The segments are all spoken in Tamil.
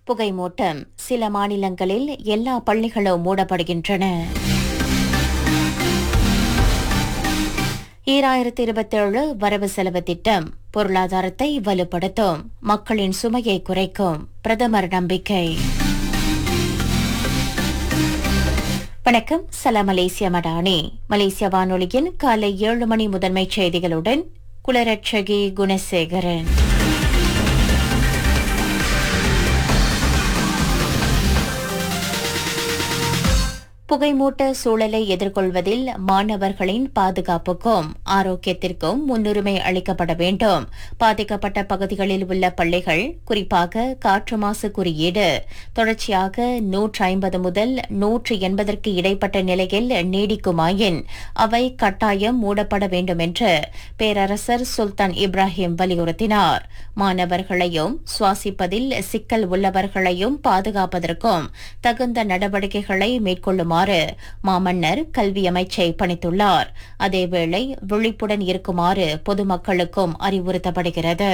புகைமூட்டம் சில மாநிலங்களில் எல்லா பள்ளிகளும் மூடப்படுகின்றன ஈராயிரத்தி இருபத்தேழு வரவு செலவு திட்டம் பொருளாதாரத்தை வலுப்படுத்தும் மக்களின் சுமையை குறைக்கும் பிரதமர் நம்பிக்கை வணக்கம் சலாம் மலேசிய மடானி மலேசிய வானொலியின் காலை ஏழு மணி முதன்மைச் செய்திகளுடன் குலரட்சகி குணசேகரன் புகைமூட்ட சூழலை எதிர்கொள்வதில் மாணவர்களின் பாதுகாப்புக்கும் ஆரோக்கியத்திற்கும் முன்னுரிமை அளிக்கப்பட வேண்டும் பாதிக்கப்பட்ட பகுதிகளில் உள்ள பள்ளிகள் குறிப்பாக காற்று மாசு குறியீடு தொடர்ச்சியாக நூற்று ஐம்பது முதல் நூற்று எண்பதற்கு இடைப்பட்ட நிலையில் நீடிக்குமாயின் அவை கட்டாயம் மூடப்பட வேண்டும் என்று பேரரசர் சுல்தான் இப்ராஹிம் வலியுறுத்தினார் மாணவர்களையும் சுவாசிப்பதில் சிக்கல் உள்ளவர்களையும் பாதுகாப்பதற்கும் தகுந்த நடவடிக்கைகளை மேற்கொள்ளுமாறு மாமன்னர் கல்வி அமைச்சை பணித்துள்ளார் அதேவேளை விழிப்புடன் இருக்குமாறு பொதுமக்களுக்கும் அறிவுறுத்தப்படுகிறது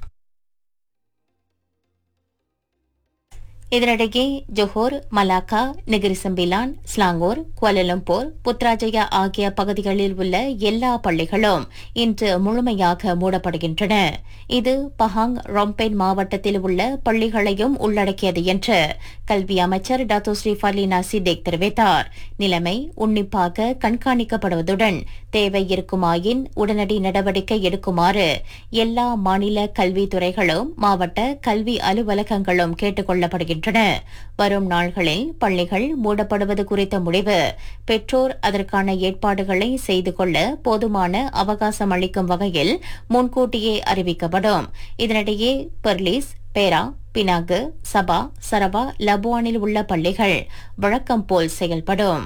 இதனிடையே Johor Malacca Negeri Sembilan Selangor Kuala Lumpur Putrajaya ஆகிய பகுதிகளில் உள்ள எல்லா பள்ளிகளும் இன்று முழுமையாக மூடப்படுகின்றன இது பஹாங் ரொம்பென் மாவட்டத்தில் உள்ள பள்ளிகளையும் உள்ளடக்கியது என்று கல்வி அமைச்சர் டாத்தோ ஸ்ரீ ஃபர்லினா சிடேக் தெரிவித்தார் நிலைமை உன்னிப்பாக கண்காணிக்கப்படுவதுடன் தேவை இருக்குமாயின் உடனடி நடவடிக்கை எடுக்குமாறு எல்லா மாநில கல்வித்துறைகளும் மாவட்ட கல்வி அலுவலகங்களும் கேட்டுக் கொள்ளப்படுகின்றன வரும் நாள்களில் பள்ளிகள் மூடப்படுவது குறித்த முடிவு பெற்றோர் அதற்கான ஏற்பாடுகளை செய்து கொள்ள போதுமான அவகாசம் அளிக்கும் வகையில் முன்கூட்டியே அறிவிக்கப்படும் இதனிடையே பெர்லிஸ் பேரா பினாகு சபா சரவா லபுவானில் உள்ள பள்ளிகள் வழக்கம் போல் செயல்படும்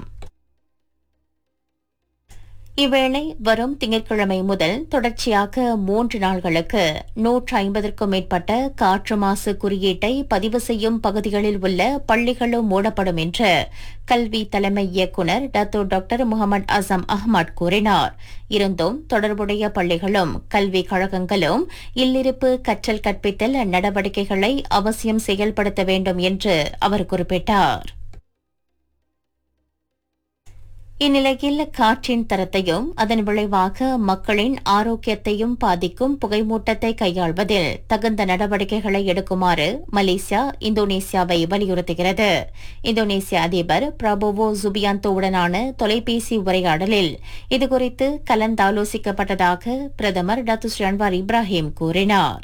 இவ்வேளை வரும் திங்கட்கிழமை முதல் தொடர்ச்சியாக மூன்று நாள்களுக்கு நூற்று ஐம்பதற்கும் மேற்பட்ட காற்று மாசு குறியீட்டை பதிவு செய்யும் பகுதிகளில் உள்ள பள்ளிகளும் மூடப்படும் என்று கல்வி தலைமை இயக்குநர் Dato doctor Mohamed Azam Ahmad கூறினார் இருந்தும் தொடர்புடைய பள்ளிகளும் கல்வி கழகங்களும் இல்லிருப்பு கற்றல் கற்பித்தல் நடவடிக்கைகளை அவசியம் செயல்படுத்த வேண்டும் என்று அவர் குறிப்பிட்டார் இந்நிலையில் காற்றின் தரத்தையும் அதன் விளைவாக மக்களின் ஆரோக்கியத்தையும் பாதிக்கும் புகைமூட்டத்தை கையாள்வதில் தகுந்த நடவடிக்கைகளை எடுக்குமாறு மலேசியா இந்தோனேசியாவை வலியுறுத்துகிறது இந்தோனேசிய அதிபர் பிரபோவோ ஜுபியாந்தோவுடனான தொலைபேசி உரையாடலில் இதுகுறித்து கலந்தாலோசிக்கப்பட்டதாக பிரதமர் டாக்டர் ஸ்ரீ அன்வார் இப்ராஹிம் கூறினார்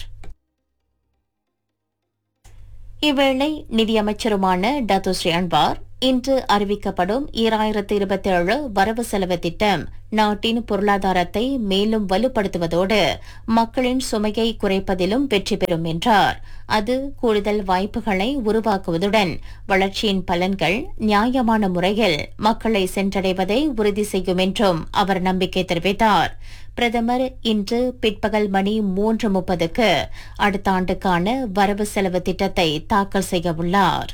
இவ்வேளை நிதியமைச்சருமான டாத்தோ ஸ்ரீ அன்வார் இன்று அறிவிக்கப்படும் ஈராயிரத்து இருபத்தி ஏழு வரவு செலவு திட்டம் நாட்டின் பொருளாதாரத்தை மேலும் வலுப்படுத்துவதோடு மக்களின் சுமையை குறைப்பதிலும் வெற்றி பெறும் என்றார் அது கூடுதல் வாய்ப்புகளை உருவாக்குவதுடன் வளர்ச்சியின் பலன்கள் நியாயமான முறையில் மக்களை சென்றடைவதை உறுதி செய்யும் என்றும் அவர் நம்பிக்கை தெரிவித்தார் பிரதமர் இன்று பிற்பகல் மணி மூன்று முப்பதுக்கு அடுத்த ஆண்டுக்கான வரவு செலவு திட்டத்தை தாக்கல் செய்ய உள்ளார்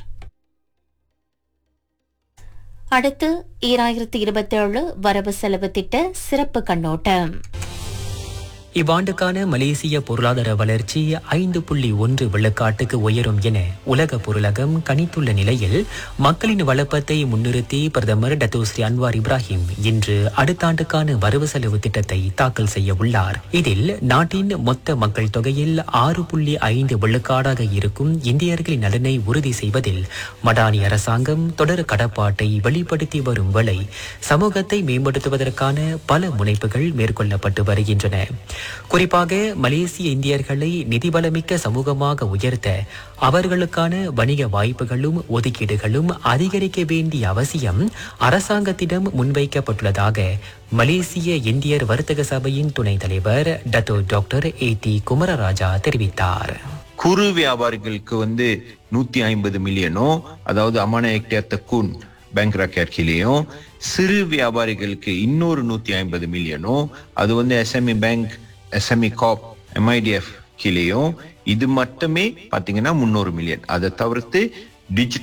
அடுத்து ஈராயிரத்தி இருபத்தேழு வரவு செலவு திட்ட சிறப்பு கண்ணோட்டம் இவ்வாண்டுக்கான மலேசிய பொருளாதார வளர்ச்சி ஐந்து புள்ளி ஒன்று விழுக்காட்டுக்கு உயரும் என உலக பொருளகம் கணித்துள்ள நிலையில் மக்களின் வளப்பத்தை முன்னிறுத்தி பிரதமர் டத்தோஸ்ரீ அன்வார் இப்ராஹிம் இன்று அடுத்த ஆண்டுக்கான வரவு செலவு திட்டத்தை தாக்கல் செய்ய உள்ளார் இதில் நாட்டின் மொத்த மக்கள் தொகையில் ஆறு புள்ளி ஐந்து விழுக்காடாக இருக்கும் இந்தியர்களின் நலனை உறுதி செய்வதில் மடானி அரசாங்கம் தொடர் கடப்பாட்டை வெளிப்படுத்தி வரும் வேளை சமூகத்தை மேம்படுத்துவதற்கான பல முனைப்புகள் மேற்கொள்ளப்பட்டு வருகின்றன குறிப்பாக மலேசிய இந்தியர்களை நிதிபலமிக்க சமூகமாக உயர்த்த அவர்களுக்கான வணிக வாய்ப்புகளும் ஒதுக்கீடுகளும் அதிகரிக்க வேண்டிய அவசியம் அரசாங்கத்திடம் முன்வைக்கப்பட்டுள்ளதாக மலேசிய இந்தியர் வர்த்தக சபையின் துணைத் தலைவர் Dato doctor A T Kumararaja தெரிவித்தார் குறு வியாபாரிகளுக்கு வந்து நூத்தி ஐம்பது மில்லியனோ அதாவது அமான ஹெக்டேர் தக்கூன் பேங்க் ராக்கேர் கீழேயும் சிறு வியாபாரிகளுக்கு இன்னொரு நூத்தி ஐம்பது மில்லியனோ அது வந்து SME bank SME Corp MIDF கீழேயும் இது மட்டுமே பாத்தீங்கன்னா முன்னூறு மில்லியன் அதை தவிர்த்து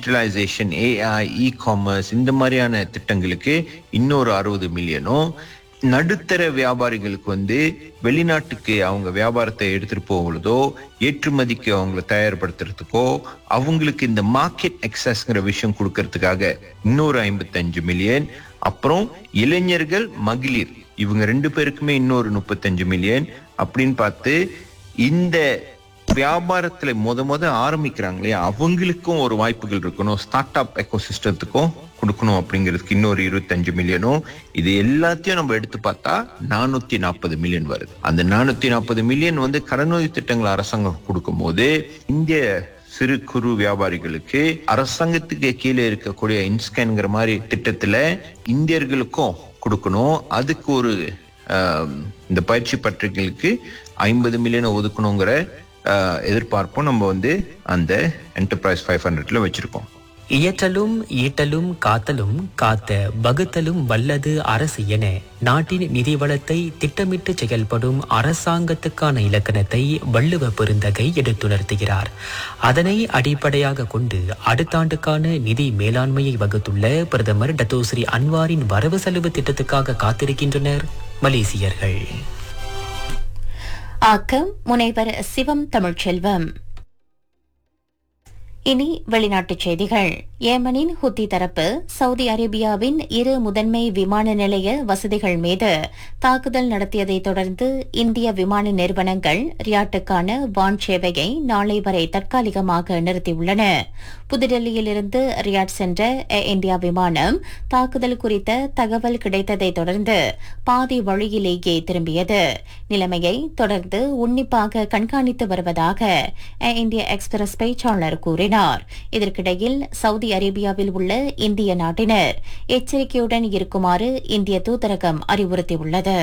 டிஜிட்டலைசேஷன் ஏஐ இ காமர்ஸ் இந்த மாதிரியான திட்டங்களுக்கு இன்னொரு அறுபது மில்லியனும் நடுத்தர வியாபாரிகளுக்கு வந்து வெளிநாட்டுக்கு அவங்க வியாபாரத்தை எடுத்துட்டு போகிறதோ ஏற்றுமதிக்கு அவங்கள தயார்படுத்துறதுக்கோ அவங்களுக்கு இந்த மார்க்கெட் எக்ஸஸ்ங்கிற விஷயம் கொடுக்கறதுக்காக இன்னொரு ஐம்பத்தஞ்சு மில்லியன் அப்புறம் இளைஞர்கள் மகளிர் இவங்க ரெண்டு பேருக்குமே இன்னொரு முப்பத்தஞ்சு மில்லியன் அப்படின்னு பார்த்து இந்த வியாபாரத்துல முத முத ஆரம்பிக்கிறாங்க இல்லையா அவங்களுக்கும் ஒரு வாய்ப்புகள் இருக்கணும் ஸ்டார்ட் அப் எக்கோசிஸ்டத்துக்கும் கொடுக்கணும் அப்படிங்கிறதுக்கு இன்னொரு இருபத்தஞ்சு மில்லியனும் இது எல்லாத்தையும் நம்ம எடுத்து பார்த்தா நானூத்தி நாற்பது மில்லியன் வருது அந்த நானூத்தி நாற்பது மில்லியன் வந்து கடனுதவி திட்டங்கள் அரசாங்கம் கொடுக்கும் போது இந்திய சிறு குறு வியாபாரிகளுக்கு அரசாங்கத்துக்கு கீழே இருக்கக்கூடிய இன்ஸ்கேன்ங்கிற மாதிரி திட்டத்துல இந்தியர்களுக்கும் கொடுக்கணும் அதுக்கு ஒரு ஆம், இந்த பயிற்சி பற்றிகளுக்கு ஐம்பது மில்லியன் ஒதுக்கணுங்கிற ஆஹ், எதிர்பார்ப்பும் நம்ம வந்து அந்த என்டர்பிரைஸ் ஃபைவ் ஹண்ட்ரட்ல வச்சிருக்கோம் இயற்றலும் ஈட்டலும் காத்தலும் காத்த வகுத்தலும் வல்லது அரசு என நாட்டின் நிதி வளத்தை திட்டமிட்டு செயல்படும் அரசாங்கத்துக்கான இலக்கணத்தை வள்ளுவ பெருந்தகை எடுத்துணர்த்துகிறார் அதனை அடிப்படையாக கொண்டு அடுத்த ஆண்டுக்கான நிதி மேலாண்மையை வகுத்துள்ள பிரதமர் டத்தோஸ்ரீ அன்வாரின் வரவு செலவு திட்டத்துக்காக காத்திருக்கின்றனர் மலேசியர்கள் ஆக்கம் முனைவர் சிவம் தமிழ்ச்செல்வம் இனி வெளிநாட்டுச் செய்திகள் ஏமனின் ஹுத்தி தரப்பு சவுதி அரேபியாவின் இரு முதன்மை விமான நிலைய வசதிகள் மீது தாக்குதல் நடத்தியதை தொடர்ந்து இந்திய விமான நிறுவனங்கள் ரியாட்டுக்கான வான் சேவையை நாளை வரை தற்காலிகமாக நிறுத்தியுள்ளன புதுடெல்லியிலிருந்து ரியாட் சென்ற ஏர் இந்தியா விமானம் தாக்குதல் குறித்த தகவல் கிடைத்ததை தொடர்ந்து பாதி வழியிலேயே திரும்பியது நிலைமையை தொடர்ந்து உன்னிப்பாக கண்காணித்து வருவதாக ஏர் இந்தியா எக்ஸ்பிரஸ் பேச்சாளர் கூறினார் இதற்கிடையில் சவுதி அரேபியாவில் உள்ள இந்திய நாட்டினர் எச்சரிக்கையுடன் இருக்குமாறு இந்திய தூதரகம் அறிவுறுத்தியுள்ளது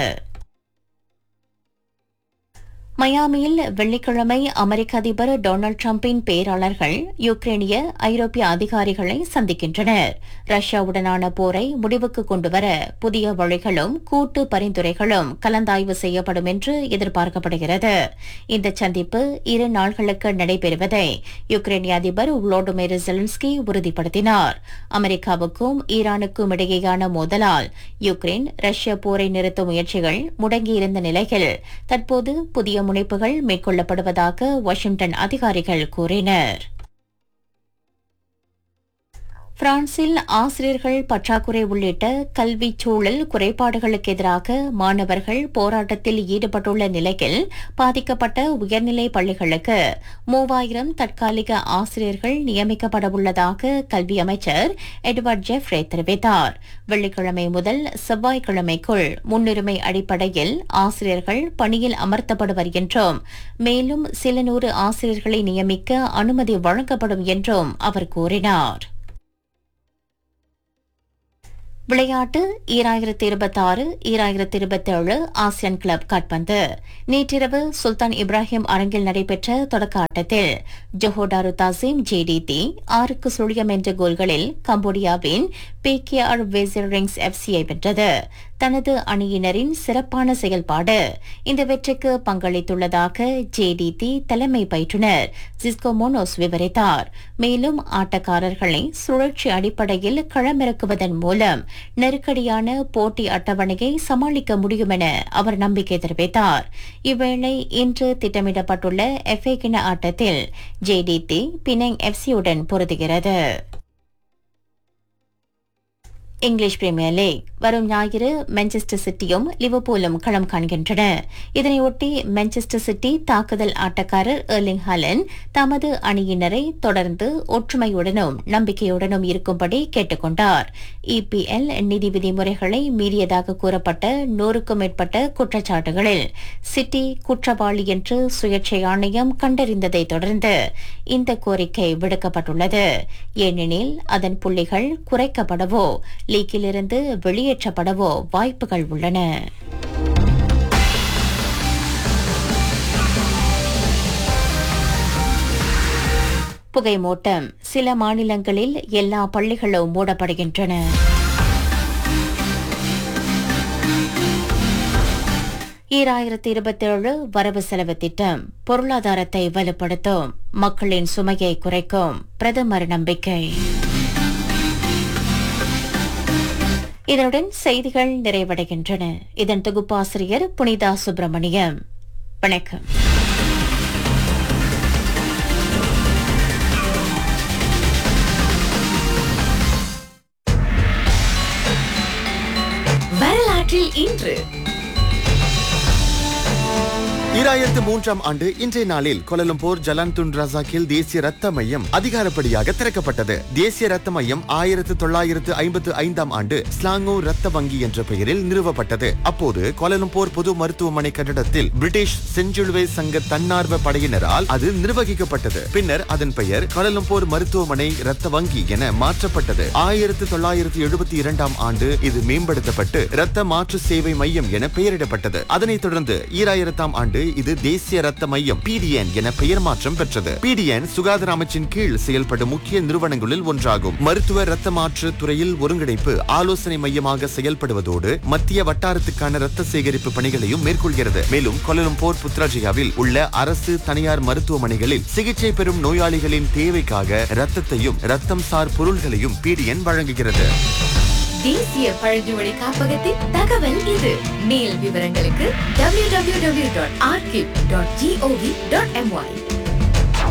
மயாமியில் வெள்ளிக்கிழமை அமெரிக்க அதிபர் டொனால்டு டிரம்பின் பேராளர்கள் யுக்ரைனிய ஐரோப்பிய அதிகாரிகளை சந்திக்கின்றனர் ரஷ்யாவுடனான போரை முடிவுக்கு கொண்டுவர புதிய வழிகளும் கூட்டு பரிந்துரைகளும் கலந்தாய்வு செய்யப்படும் என்று எதிர்பார்க்கப்படுகிறது இந்த சந்திப்பு இரு நாள்களுக்கு நடைபெறுவதை யுக்ரைனிய அதிபர் வோலோடிமிர் ஜெலன்ஸ்கி உறுதிப்படுத்தினார் அமெரிக்காவுக்கும் ஈரானுக்கும் இடையேயான மோதலால் யுக்ரைன் ரஷ்ய போரை நிறுத்தும் முயற்சிகள் முடங்கியிருந்த நிலையில் தற்போது புதிய முனைப்புகள் மேற்கொள்ளப்படுவதாக வாஷிங்டன் அதிகாரிகள் கூறினர் பிரான்சில் ஆசிரியர்கள் பற்றாக்குறை உள்ளிட்ட கல்வி சூழல் குறைபாடுகளுக்கு எதிராக மாணவர்கள் போராட்டத்தில் ஈடுபட்டுள்ள நிலையில் பாதிக்கப்பட்ட உயர்நிலை பள்ளிகளுக்கு மூவாயிரம் தற்காலிக ஆசிரியர்கள் நியமிக்கப்பட உள்ளதாக கல்வி அமைச்சர் எட்வர்ட் ஜெஃப்ரே தெரிவித்தார் வெள்ளிக்கிழமை முதல் செவ்வாய்க்கிழமைக்குள் முன்னுரிமை அடிப்படையில் ஆசிரியர்கள் பணியில் அமர்த்தப்படுவர் என்றும் மேலும் சில நூறு ஆசிரியர்களை நியமிக்க அனுமதி வழங்கப்படும் என்றும் அவர் கூறினார் விளையாட்டு ஈராயிரத்தி இருபத்தி ஆறு ஈராயிரத்தி இருபத்தி ஏழு ஆசியன் கிளப் காட்பந்து நேற்றிரவு சுல்தான் இப்ராஹிம் அரங்கில் நடைபெற்ற தொடக்க ஆட்டத்தில் ஜொஹோடாரு தாசிம் ஜேடிடி ஆறுக்கு சுழியம் என்ற கோல்களில் கம்போடியாவின் பி கே ஆர் வெசிரிங்ஸ் எஃப்சியை வென்றது தனது அணியினரின் சிறப்பான செயல்பாடு இந்த வெற்றிக்கு பங்களித்துள்ளதாக ஜேடிடி தலைமை பயிற்றுனர் ஜிஸ்கோ மோனோஸ் விவரித்தார் மேலும் ஆட்டக்காரர்களை சுழற்சி அடிப்படையில் களமிறக்குவதன் மூலம் நெருக்கடியான போட்டி அட்டவணையை சமாளிக்க முடியும் என அவர் நம்பிக்கை தெரிவித்தார் இவ்வேளை இன்று திட்டமிடப்பட்டுள்ள எஃப்ஏ கிண ஆட்டத்தில் ஜேடிடி பினங் எஃப்சியுடன் பொருதுகிறது இங்கிலீஷ் பிரீமியர் லீக் வரும் ஞாயிறு மான்செஸ்டர் சிட்டியும் லிவர்பூலும் களம் காண்கின்றன இதனையொட்டி மான்செஸ்டர் சிட்டி தாக்குதல் ஆட்டக்காரர் எர்லிங் ஹாலன் தமது அணியினரை தொடர்ந்து ஒற்றுமையுடனும் நம்பிக்கையுடனும் இருக்கும்படி கேட்டுக் கொண்டார் இபிஎல் நிதி விதிமுறைகளை மீறியதாக கூறப்பட்ட நூறுக்கும் மேற்பட்ட குற்றச்சாட்டுகளில் சிட்டி குற்றவாளி என்று சுயேட்சை ஆணையம் கண்டறிந்ததை தொடர்ந்து இந்த கோரிக்கை விடுக்கப்பட்டுள்ளது ஏனெனில் அதன் புள்ளிகள் குறைக்கப்படவோ லீக்கிலிருந்து வெளியேற்றப்படவோ வாய்ப்புகள் உள்ளன புகைமூட்டம் சில மாநிலங்களில் எல்லா பள்ளிகளும் மூடப்படுகின்றன ஈராயிரத்தி இருபத்தேழு வரவு செலவு திட்டம் பொருளாதாரத்தை வலுப்படுத்தும் மக்களின் சுமையை குறைக்கும் பிரதமர் நம்பிக்கை இதனுடன் செய்திகள் நிறைவடைகின்றன இதன் தொகுப்பாசிரியர் புனிதா சுப்பிரமணியம் வணக்கம் வரலாற்றில் இன்று ஈராயிரத்து மூன்றாம் ஆண்டு இன்றைய நாளில் கொலலம்பூர் ஜலான்துன் ரசாக்கில் தேசிய ரத்த மையம் அதிகாரப்படியாக திறக்கப்பட்டது தேசிய ரத்த மையம் ஆயிரத்து தொள்ளாயிரத்து ஐம்பத்து ஐந்தாம் ஆண்டு ஸ்லாங்கோ ரத்த வங்கி என்ற பெயரில் நிறுவப்பட்டது அப்போது கோலலம்பூர் பொது மருத்துவமனை கட்டடத்தில் பிரிட்டிஷ் செஞ்சிலுவை சங்க தன்னார்வ படையினரால் அது நிர்வகிக்கப்பட்டது பின்னர் அதன் பெயர் கோலலம்பூர் மருத்துவமனை ரத்த வங்கி என மாற்றப்பட்டது ஆயிரத்து தொள்ளாயிரத்து எழுபத்தி இரண்டாம் ஆண்டு இது மேம்படுத்தப்பட்டு ரத்த மாற்று சேவை மையம் என பெயரிடப்பட்டது அதனைத் தொடர்ந்து ஈராயிரத்தாம் ஆண்டு இது தேசிய ரத்த மையம் பிடிஎன் என பெயர் மாற்றம் பெற்றது பிடிஎன் சுகாதார அமைச்சின் கீழ் செயல்படும் முக்கிய நிறுவனங்களில் ஒன்றாகும் மருத்துவ ரத்த மாற்று துறையில் ஒருங்கிணைப்பு ஆலோசனை மையமாக செயல்படுவதோடு மத்திய வட்டாரத்துக்கான ரத்த சேகரிப்பு பணிகளையும் மேற்கொள்கிறது மேலும் கொலலம்பூர் புத்ராஜியாவில் உள்ள அரசு தனியார் மருத்துவமனைகளில் சிகிச்சை பெறும் நோயாளிகளின் தேவைக்காக ரத்தத்தையும் ரத்தம் சார் பொருள்களையும் பிடிஎன் வழங்குகிறது தேசிய பழங்குமொழி காப்பகத்தின் தகவல் இது மேல் விவரங்களுக்கு www.archive.gov.my